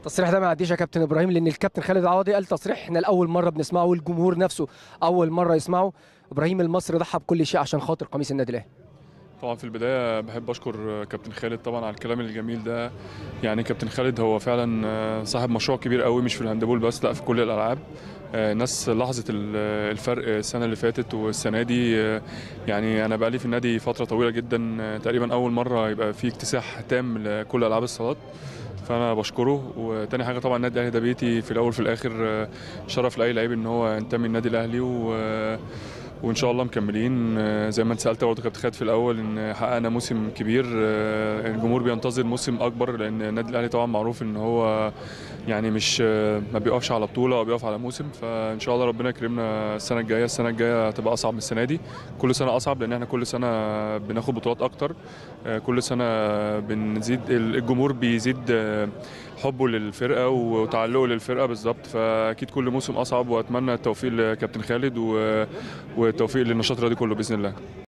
التصريح ده ما يعديش يا كابتن ابراهيم لان الكابتن خالد عوضي قال تصريح احنا لاول مره بنسمعه والجمهور نفسه اول مره يسمعه ابراهيم المصري ضحى بكل شيء عشان خاطر قميص النادي الاهلي طبعا في البدايه بحب اشكر كابتن خالد طبعا على الكلام الجميل ده يعني كابتن خالد هو فعلا صاحب مشروع كبير قوي مش في الهاندبول بس لا في كل الالعاب الناس لاحظت الفرق السنه اللي فاتت والسنه دي يعني انا بقالي في النادي فتره طويله جدا تقريبا اول مره يبقى في اكتساح تام لكل العاب الصالات فانا بشكره وتاني حاجه طبعا النادي الاهلي ده بيتي في الاول في الاخر شرف لاي لعيب ان هو ينتمي النادي الاهلي و وان شاء الله مكملين زي ما انت سالت برضه كابتن خالد في الاول ان حققنا موسم كبير الجمهور بينتظر موسم اكبر لان النادي الاهلي طبعا معروف ان هو يعني مش ما بيقفش على بطوله او بيقف على موسم فان شاء الله ربنا يكرمنا السنه الجايه السنه الجايه هتبقى اصعب من السنه دي كل سنه اصعب لان احنا كل سنه بناخد بطولات اكتر كل سنه بنزيد الجمهور بيزيد حبه للفرقه وتعلقه للفرقه بالظبط فاكيد كل موسم اصعب واتمنى التوفيق لكابتن خالد والتوفيق للنشاط الرياضي كله باذن الله